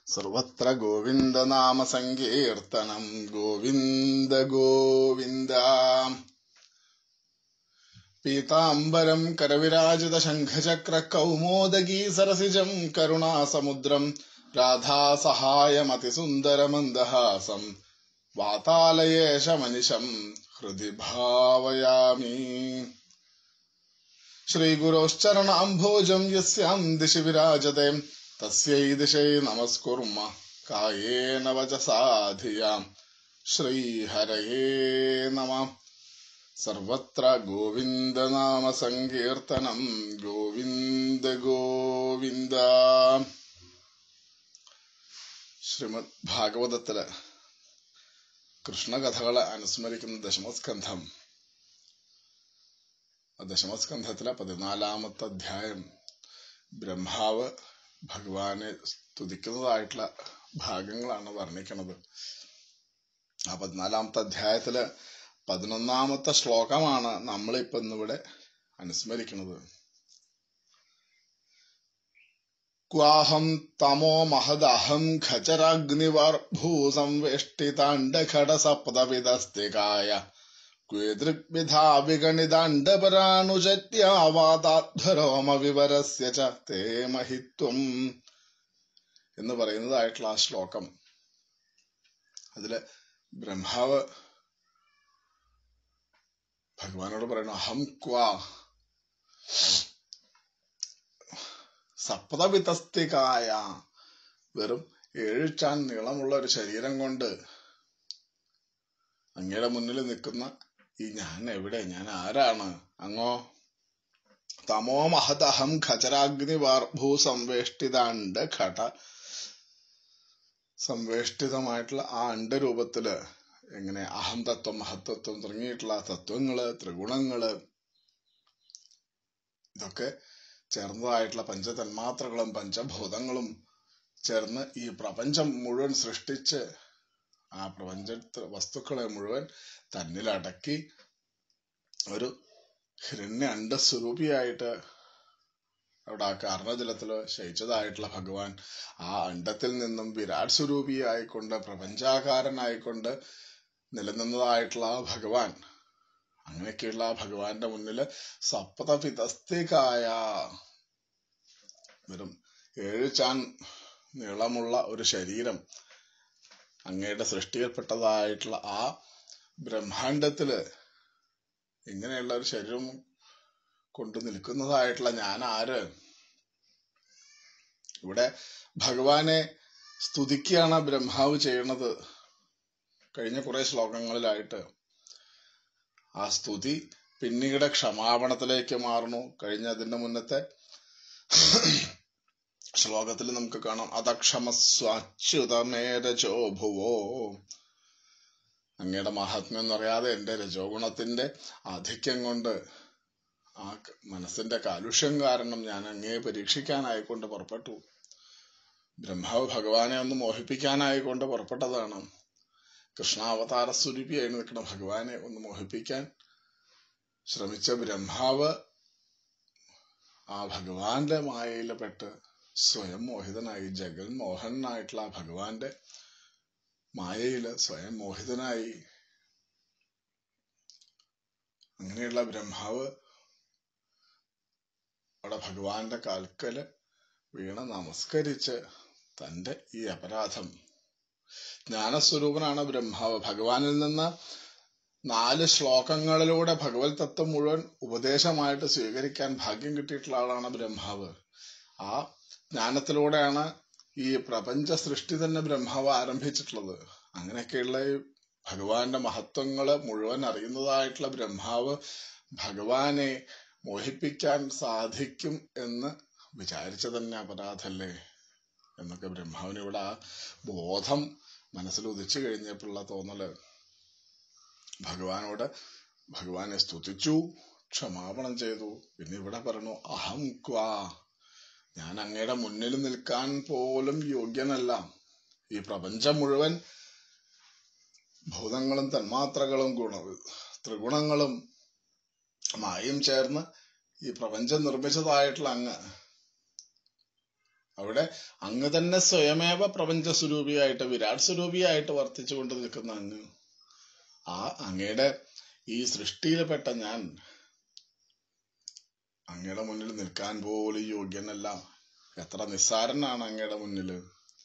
സർവത്ര ഗോവിന്ദനാമ സങ്കീർത്തനം ഗോവിന്ദ ഗോവിന്ദ പീതാംബരം കരവിരാജിത ശംഖചക്ര കൗമോദഗീ സരസിജം കരുണാസമുദ്രം രാധാസഹായമതിസുന്ദരമന്ദഹാസം വാതാലയേശമനിശം ഹൃദി ഭാവയാമി ശ്രീഗുരോശ്ചരണാംഭോജം യസ്യാം ദിശി വിരാജത്തെ തസ്യൈ ദിശൈ നമസ്കുർമ കായേന വചസാധിയാം ശ്രീഹരയേ നമ സർവത്ര ഗോവിന്ദനാമ സങ്കീർത്തനം ഗോവിന്ദ ഗോവിന്ദ ശ്രീമദ് ഭാഗവതത്തില് കൃഷ്ണകഥകളെ അനുസ്മരിക്കുന്ന ദശമസ്കന്ധം ആ ദശമസ്കന്ധത്തിലെ പതിനാലാമത്തെ അധ്യായം ബ്രഹ്മാവ് ഭഗവാനെ സ്തുതിക്കുന്നതായിട്ടുള്ള ഭാഗങ്ങളാണ് വർണ്ണിക്കുന്നത് ആ പതിനാലാമത്തെ അധ്യായത്തില് പതിനൊന്നാമത്തെ ശ്ലോകമാണ് നമ്മളിപ്പോ ഇന്നിവിടെ അനുസ്മരിക്കുന്നത് ക്വാഹം തമോ മഹദഹം ഖചരാഗ്നിവർഭൂസംവേഷ്ടിതാണ്ഡഘടസപ്തവിദസ്തികായ ക്വേദൃഗ്വിധാ വിഗണിതാണ്ഡപരാണുജത്യാവാതാധ്വരോമ വിവരസ്യ ച തേ മഹിത്വം എന്ന് പറയുന്നതായിട്ടുള്ള ആ ശ്ലോകം അതില് ബ്രഹ്മാവ് ഭഗവാനോട് പറയുന്നു അഹം ക്വാ സപ്തവിതസ്തികായ വെറും ഏഴിച്ചാൻ നീളമുള്ള ഒരു ശരീരം കൊണ്ട് അങ്ങയുടെ മുന്നിൽ നിൽക്കുന്ന ഈ ഞാൻ എവിടെ ഞാൻ ആരാണ് അങ്ങോ തമോ മഹതഹം ഖചരാഗ്നി വാർഭൂ സംവേഷ്ടിതാണ്ട് ഘട സംവേഷ്ടിതമായിട്ടുള്ള ആ അണ്ടരൂപത്തില് എങ്ങനെ അഹം തത്വം മഹത്തത്വം തുടങ്ങിയിട്ടുള്ള തത്വങ്ങള് ത്രിഗുണങ്ങള് ഇതൊക്കെ ചേർന്നതായിട്ടുള്ള പഞ്ചതന്മാത്രകളും പഞ്ചഭൂതങ്ങളും ചേർന്ന് ഈ പ്രപഞ്ചം മുഴുവൻ സൃഷ്ടിച്ച് ആ പ്രപഞ്ച വസ്തുക്കളെ മുഴുവൻ തന്നിലടക്കി ഒരു ഹിരണ്യ അണ്ടസ്വരൂപിയായിട്ട് അവിടെ ആ കാരണജലത്തില് ശയിച്ചതായിട്ടുള്ള ഭഗവാൻ ആ അണ്ടത്തിൽ നിന്നും വിരാട് സ്വരൂപിയായിക്കൊണ്ട് പ്രപഞ്ചാകാരനായിക്കൊണ്ട് നിലനിന്നതായിട്ടുള്ള ആ ഭഗവാൻ അങ്ങനെയൊക്കെയുള്ള ആ ഭഗവാന്റെ മുന്നില് സപ്തപിതസ്തികായ വെറും ഏഴ് ചാൻ നീളമുള്ള ഒരു ശരീരം അങ്ങയുടെ സൃഷ്ടിയിൽപ്പെട്ടതായിട്ടുള്ള ആ ബ്രഹ്മാണ്ടത്തില് ഇങ്ങനെയുള്ള ഒരു ശരീരം കൊണ്ട് നിൽക്കുന്നതായിട്ടുള്ള ഞാൻ ആര് ഇവിടെ ഭഗവാനെ സ്തുതിക്കുകയാണ് ബ്രഹ്മാവ് ചെയ്യണത് കഴിഞ്ഞ കുറെ ശ്ലോകങ്ങളിലായിട്ട് ആ സ്തുതി പിന്നീട് ക്ഷമാപണത്തിലേക്ക് മാറുന്നു കഴിഞ്ഞ അതിന്റെ മുന്നത്തെ ശ്ലോകത്തിൽ നമുക്ക് കാണാം അതക്ഷമസ്വാച്യുതമേരജോ ഭുവോ അങ്ങയുടെ മഹാത്മ്യം എന്നറിയാതെ എന്റെ രജോഗുണത്തിന്റെ ആധിക്യം കൊണ്ട് ആ മനസ്സിന്റെ കാലുഷ്യം കാരണം ഞാൻ അങ്ങയെ പരീക്ഷിക്കാനായിക്കൊണ്ട് പുറപ്പെട്ടു ബ്രഹ്മാവ് ഭഗവാനെ ഒന്ന് മോഹിപ്പിക്കാനായിക്കൊണ്ട് പുറപ്പെട്ടതാണ് കൃഷ്ണാവതാര സ്വരൂപിയായി നിൽക്കുന്ന ഭഗവാനെ ഒന്ന് മോഹിപ്പിക്കാൻ ശ്രമിച്ച ബ്രഹ്മാവ് ആ ഭഗവാന്റെ മായയിൽപ്പെട്ട് സ്വയം മോഹിതനായി ജഗൽ മോഹനായിട്ടുള്ള ആ ഭഗവാന്റെ മായയില് സ്വയം മോഹിതനായി അങ്ങനെയുള്ള ബ്രഹ്മാവ് അവിടെ ഭഗവാന്റെ കാൽക്കല് വീണ് നമസ്കരിച്ച് തന്റെ ഈ അപരാധം ജ്ഞാനസ്വരൂപനാണ് ബ്രഹ്മാവ് ഭഗവാനിൽ നിന്ന് നാല് ശ്ലോകങ്ങളിലൂടെ ഭഗവത് തത്വം മുഴുവൻ ഉപദേശമായിട്ട് സ്വീകരിക്കാൻ ഭാഗ്യം കിട്ടിയിട്ടുള്ള ആളാണ് ബ്രഹ്മാവ് ആ ജ്ഞാനത്തിലൂടെയാണ് ഈ പ്രപഞ്ച സൃഷ്ടി തന്നെ ബ്രഹ്മാവ് ആരംഭിച്ചിട്ടുള്ളത് അങ്ങനെയൊക്കെയുള്ള ഈ ഭഗവാന്റെ മഹത്വങ്ങള് മുഴുവൻ അറിയുന്നതായിട്ടുള്ള ബ്രഹ്മാവ് ഭഗവാനെ മോഹിപ്പിക്കാൻ സാധിക്കും എന്ന് വിചാരിച്ച തന്നെ അപരാധല്ലേ എന്നൊക്കെ ബ്രഹ്മാവിന് ഇവിടെ ആ ബോധം മനസ്സിൽ ഉദിച്ചു കഴിഞ്ഞപ്പോഴുള്ള തോന്നല് ഭഗവാനോട് ഭഗവാനെ സ്തുതിച്ചു ക്ഷമാപണം ചെയ്തു പിന്നെ ഇവിടെ പറഞ്ഞു അഹം ക്വാ ഞാൻ അങ്ങയുടെ മുന്നിൽ നിൽക്കാൻ പോലും യോഗ്യനല്ല ഈ പ്രപഞ്ചം മുഴുവൻ ഭൂതങ്ങളും തന്മാത്രകളും ഗുണ ത്രിഗുണങ്ങളും മായും ചേർന്ന് ഈ പ്രപഞ്ചം നിർമ്മിച്ചതായിട്ടുള്ള അങ്ങ് അവിടെ അങ്ങ് തന്നെ സ്വയമേവ പ്രപഞ്ച സ്വരൂപിയായിട്ട് വിരാട് സ്വരൂപിയായിട്ട് വർത്തിച്ചുകൊണ്ട് നിൽക്കുന്ന അങ്ങ് ആ അങ്ങയുടെ ഈ സൃഷ്ടിയിൽപ്പെട്ട ഞാൻ അങ്ങയുടെ മുന്നിൽ നിൽക്കാൻ പോലും യോഗ്യനല്ല എത്ര നിസ്സാരനാണ് അങ്ങയുടെ മുന്നില്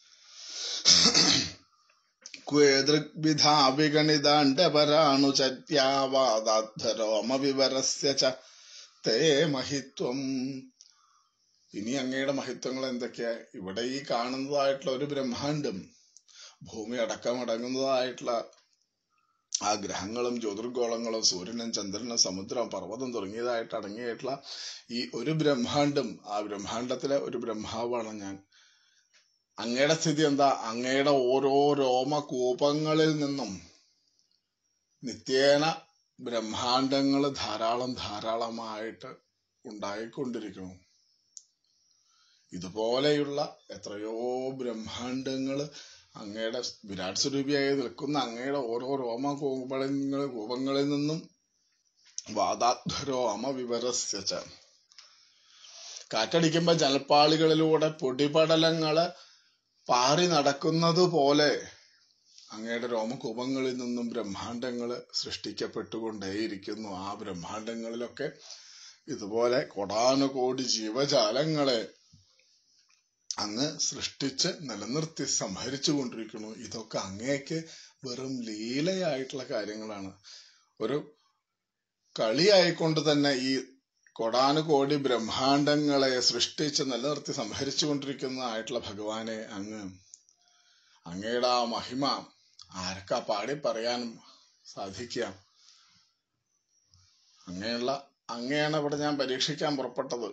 ക്വേദൃഗ്വിധാവിഗണിതാണ്ഡപരാണു ചര്യാവാദാധരോമവിവരസ്യ ച തേ മഹിത്വം ഇനി അങ്ങയുടെ മഹിത്വങ്ങൾ എന്തൊക്കെയാ ഇവിടെ ഈ കാണുന്നതായിട്ടുള്ള ഒരു ബ്രഹ്മാണ്ടം ഭൂമി അടക്കം അടങ്ങുന്നതായിട്ടുള്ള ആ ഗ്രഹങ്ങളും ജ്യോതിർഗോളങ്ങളും സൂര്യനും ചന്ദ്രനും സമുദ്രം പർവ്വതം തുടങ്ങിയതായിട്ട് അടങ്ങിയിട്ടുള്ള ഈ ഒരു ബ്രഹ്മാണ്ടം ആ ബ്രഹ്മാണ്ടത്തിലെ ഒരു ബ്രഹ്മാവാണ് ഞാൻ അങ്ങയുടെ സ്ഥിതി എന്താ അങ്ങയുടെ ഓരോ രോമകൂപങ്ങളിൽ നിന്നും നിത്യേന ബ്രഹ്മാണ്ടങ്ങൾ ധാരാളം ധാരാളമായിട്ട് ഉണ്ടായിക്കൊണ്ടിരിക്കുന്നു ഇതുപോലെയുള്ള എത്രയോ ബ്രഹ്മാണ്ടങ്ങൾ അങ്ങയുടെ വിരാട് സ്വരൂപിയായി നിൽക്കുന്ന അങ്ങയുടെ ഓരോ രോമ കൂപങ്ങളിൽ കൂപങ്ങളിൽ നിന്നും വാദാധ്വരോമ വിവരസ്യച്ച കാറ്റടിക്കുമ്പോ ജലപ്പാളികളിലൂടെ പൊടിപടലങ്ങള് പാറി നടക്കുന്നത് പോലെ അങ്ങയുടെ രോമകൂപങ്ങളിൽ നിന്നും ബ്രഹ്മാണ്ടങ്ങൾ സൃഷ്ടിക്കപ്പെട്ടുകൊണ്ടേയിരിക്കുന്നു ആ ബ്രഹ്മാണ്ടങ്ങളിലൊക്കെ ഇതുപോലെ കൊടാനുകോടി ജീവജാലങ്ങളെ അങ്ങ് സൃഷ്ടിച്ച് നിലനിർത്തി സംഹരിച്ചു കൊണ്ടിരിക്കുന്നു ഇതൊക്കെ അങ്ങേക്ക് വെറും ലീലയായിട്ടുള്ള കാര്യങ്ങളാണ് ഒരു കളിയായിക്കൊണ്ട് തന്നെ ഈ കൊടാനുകോടി ബ്രഹ്മാണ്ടങ്ങളെ സൃഷ്ടിച്ച് നിലനിർത്തി സംഹരിച്ചു കൊണ്ടിരിക്കുന്നതായിട്ടുള്ള ഭഗവാനെ അങ്ങ് അങ്ങയുടെ ആ മഹിമ ആർക്കാ പാടി പറയാനും സാധിക്കാം അങ്ങനെയുള്ള അങ്ങയാണ് ഇവിടെ ഞാൻ പരീക്ഷിക്കാൻ പുറപ്പെട്ടത്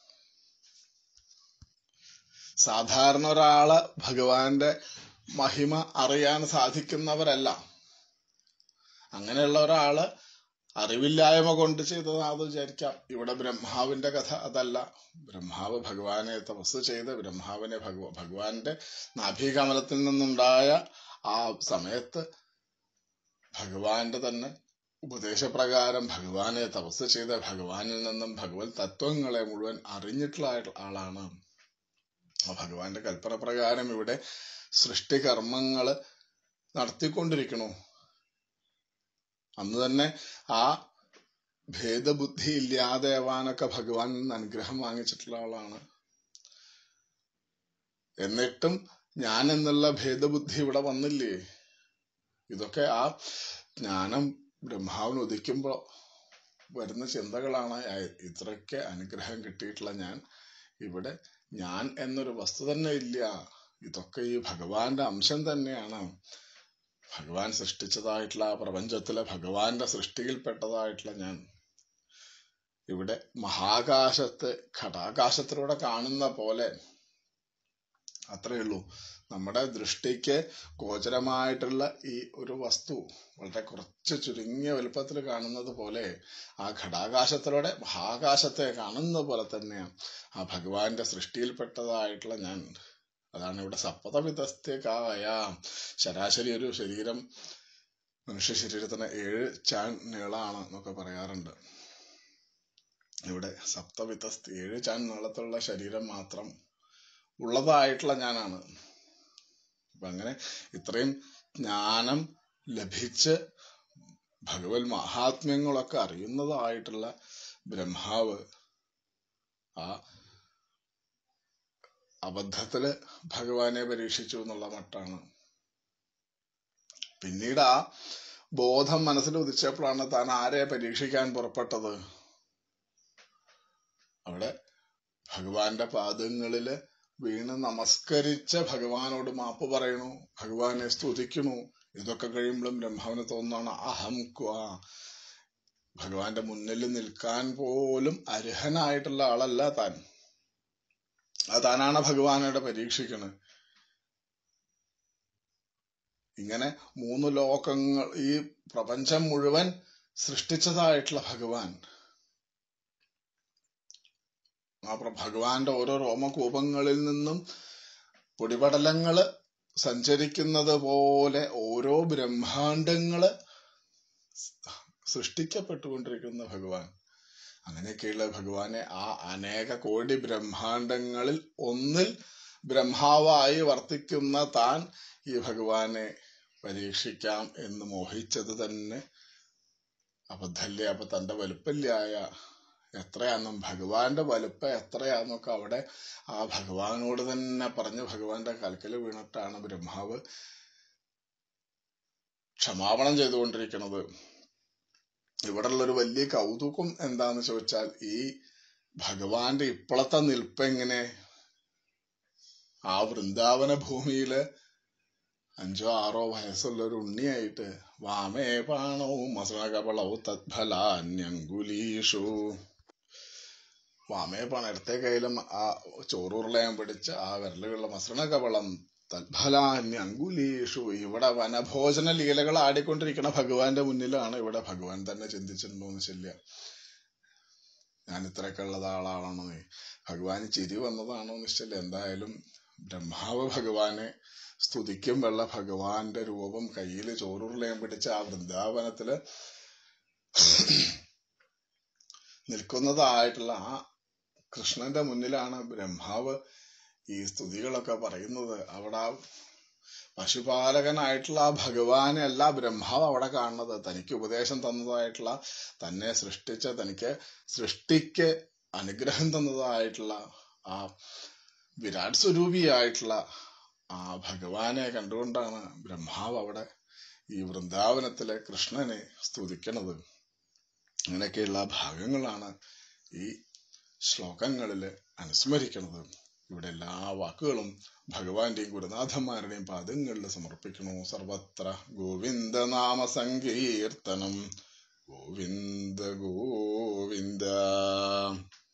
സാധാരണ ഒരാള് ഭഗവാന്റെ മഹിമ അറിയാൻ സാധിക്കുന്നവരല്ല അങ്ങനെയുള്ള ഒരാള് അറിവില്ലായ്മ കൊണ്ട് ചെയ്തതാണെന്ന് വിചാരിക്കാം ഇവിടെ ബ്രഹ്മാവിന്റെ കഥ അതല്ല ബ്രഹ്മാവ് ഭഗവാനെ തപസ് ചെയ്ത് ബ്രഹ്മാവിനെ ഭഗവ ഭഗവാന്റെ നാഭീകമലത്തിൽ നിന്നുണ്ടായ ആ സമയത്ത് ഭഗവാന്റെ തന്നെ ഉപദേശപ്രകാരം ഭഗവാനെ തപസ് ചെയ്ത് ഭഗവാനിൽ നിന്നും ഭഗവത് തത്വങ്ങളെ മുഴുവൻ അറിഞ്ഞിട്ടുള്ള ആളാണ് ആ ഭഗവാന്റെ കൽപ്പന പ്രകാരം ഇവിടെ സൃഷ്ടികർമ്മങ്ങള് നടത്തിക്കൊണ്ടിരിക്കണു അന്ന് തന്നെ ആ ഭേദബുദ്ധി ഇല്ലാതെ ആവാനൊക്കെ ഭഗവാൻ നിന്ന് അനുഗ്രഹം വാങ്ങിച്ചിട്ടുള്ള ആളാണ് എന്നിട്ടും ഞാൻ എന്നുള്ള ഭേദബുദ്ധി ഇവിടെ വന്നില്ലേ ഇതൊക്കെ ആ ജ്ഞാനം ബ്രഹ്മാവിന് ഉദിക്കുമ്പോ വരുന്ന ചിന്തകളാണ് ഇത്രയ്ക്ക് അനുഗ്രഹം കിട്ടിയിട്ടുള്ള ഞാൻ ഇവിടെ ഞാൻ എന്നൊരു വസ്തു തന്നെ ഇല്ല ഇതൊക്കെ ഈ ഭഗവാന്റെ അംശം തന്നെയാണ് ഭഗവാൻ സൃഷ്ടിച്ചതായിട്ടുള്ള ആ പ്രപഞ്ചത്തിലെ ഭഗവാന്റെ സൃഷ്ടിയിൽപ്പെട്ടതായിട്ടുള്ള ഞാൻ ഇവിടെ മഹാകാശത്ത് ഘടാകാശത്തിലൂടെ കാണുന്ന പോലെ അത്രയേ ഉള്ളൂ നമ്മുടെ ദൃഷ്ടിക്ക് ഗോചരമായിട്ടുള്ള ഈ ഒരു വസ്തു വളരെ കുറച്ച് ചുരുങ്ങിയ വലുപ്പത്തിൽ കാണുന്നത് പോലെ ആ ഘടാകാശത്തിലൂടെ മഹാകാശത്തെ കാണുന്ന പോലെ തന്നെയാണ് ആ ഭഗവാന്റെ സൃഷ്ടിയിൽപ്പെട്ടതായിട്ടുള്ള ഞാൻ അതാണ് ഇവിടെ സപ്തവിധസ്ഥകായ ശരാശരി ഒരു ശരീരം മനുഷ്യ ശരീരത്തിന് ഏഴ് ചാൻ നീളാണ് എന്നൊക്കെ പറയാറുണ്ട് ഇവിടെ സപ്തവിധസ്ഥ ഏഴ് ചാൻ നീളത്തിലുള്ള ശരീരം മാത്രം ഉള്ളതായിട്ടുള്ള ഞാനാണ് അപ്പൊ അങ്ങനെ ഇത്രയും ജ്ഞാനം ലഭിച്ച് ഭഗവത് മഹാത്മ്യങ്ങളൊക്കെ അറിയുന്നതായിട്ടുള്ള ബ്രഹ്മാവ് ആ അബദ്ധത്തില് ഭഗവാനെ പരീക്ഷിച്ചു എന്നുള്ള മട്ടാണ് പിന്നീട് ആ ബോധം മനസ്സിൽ ഉദിച്ചപ്പോഴാണ് താൻ ആരെ പരീക്ഷിക്കാൻ പുറപ്പെട്ടത് അവിടെ ഭഗവാന്റെ പാദങ്ങളില് വീണ് നമസ്കരിച്ച ഭഗവാനോട് മാപ്പ് പറയണു ഭഗവാനെ സ്തുതിക്കണു ഇതൊക്കെ കഴിയുമ്പോഴും ബ്രഹ്മാവിന് തോന്നുന്നതാണ് അഹം ക്വാ ഭഗവാന്റെ മുന്നിൽ നിൽക്കാൻ പോലും അർഹനായിട്ടുള്ള ആളല്ല താൻ അത് താനാണ് ഭഗവാനോട് പരീക്ഷിക്കുന്നത് ഇങ്ങനെ മൂന്ന് ലോകങ്ങൾ ഈ പ്രപഞ്ചം മുഴുവൻ സൃഷ്ടിച്ചതായിട്ടുള്ള ഭഗവാൻ ആ ഭഗവാന്റെ ഓരോ രോമകൂപങ്ങളിൽ നിന്നും പൊടിപടലങ്ങള് സഞ്ചരിക്കുന്നത് പോലെ ഓരോ ബ്രഹ്മാണ്ടങ്ങള് സൃഷ്ടിക്കപ്പെട്ടുകൊണ്ടിരിക്കുന്ന ഭഗവാൻ അങ്ങനെയൊക്കെയുള്ള ഭഗവാനെ ആ അനേക കോടി ബ്രഹ്മാണ്ടങ്ങളിൽ ഒന്നിൽ ബ്രഹ്മാവായി വർത്തിക്കുന്ന താൻ ഈ ഭഗവാനെ പരീക്ഷിക്കാം എന്ന് മോഹിച്ചത് തന്നെ അബദ്ധല്ലേ അപ്പൊ തന്റെ വലുപ്പല്യായ എത്രയാന്നും ഭഗവാന്റെ വലുപ്പം എത്രയാന്നൊക്കെ അവിടെ ആ ഭഗവാനോട് തന്നെ പറഞ്ഞ് ഭഗവാന്റെ കൽക്കല് വീണിട്ടാണ് ബ്രഹ്മാവ് ക്ഷമാപണം ചെയ്തുകൊണ്ടിരിക്കുന്നത് ഇവിടെ ഉള്ളൊരു വലിയ കൗതുകം എന്താന്ന് ചോദിച്ചാൽ ഈ ഭഗവാന്റെ ഇപ്പോഴത്തെ നിൽപ്പ് എങ്ങനെ ആ വൃന്ദാവന ഭൂമിയില് അഞ്ചോ ആറോ വയസ്സുള്ള ഒരു ഉണ്ണിയായിട്ട് വാമേ പാണവും മസണകപളവും തത്ഫലാന്യങ്കുലീഷു വാമേ പാണ ഇടത്തെ കയ്യിലും ആ ചോറുരുളയാൻ പിടിച്ച് ആ വിരലുകളുടെ മസണകപളം തത്ഫലാന്യങ്കുലീഷു ഇവിടെ വനഭോജന ലീലകൾ ആടിക്കൊണ്ടിരിക്കുന്ന ഭഗവാന്റെ മുന്നിലാണ് ഇവിടെ ഭഗവാൻ തന്നെ ചിന്തിച്ചിട്ടുണ്ടോന്ന് ശല്യ ഞാൻ ഇത്രയൊക്കെ ഉള്ളത് ആളാണോ ഭഗവാന് ചിരി വന്നതാണോ നിശ്ചല്ല എന്തായാലും ബ്രഹ്മാവ് ഭഗവാനെ സ്തുതിക്കുമ്പോഴുള്ള ഭഗവാന്റെ രൂപം കയ്യിൽ ചോറുരുളയും പിടിച്ച് ആ വൃന്ദാവനത്തില് നിൽക്കുന്നതായിട്ടുള്ള ആ കൃഷ്ണന്റെ മുന്നിലാണ് ബ്രഹ്മാവ് ഈ സ്തുതികളൊക്കെ പറയുന്നത് അവിടെ ആ പശുപാലകനായിട്ടുള്ള ആ ഭഗവാനെ അല്ല ബ്രഹ്മാവ് അവിടെ കാണുന്നത് തനിക്ക് ഉപദേശം തന്നതായിട്ടുള്ള തന്നെ സൃഷ്ടിച്ച തനിക്ക് സൃഷ്ടിക്ക് അനുഗ്രഹം തന്നതായിട്ടുള്ള ആ വിരാട് സ്വരൂപിയായിട്ടുള്ള ആ ഭഗവാനെ കണ്ടുകൊണ്ടാണ് ബ്രഹ്മാവ് അവിടെ ഈ വൃന്ദാവനത്തിലെ കൃഷ്ണനെ സ്തുതിക്കുന്നത് അങ്ങനെയൊക്കെയുള്ള ഭാഗങ്ങളാണ് ഈ ശ്ലോകങ്ങളില് അനുസ്മരിക്കുന്നത് ഇവിടെ എല്ലാ വാക്കുകളും ഭഗവാന്റെയും ഗുരുനാഥന്മാരുടെയും പാദങ്ങളിൽ സമർപ്പിക്കണു സർവത്ര ഗോവിന്ദ നാമ സങ്കീർത്തനം ഗോവിന്ദ ഗോവിന്ദ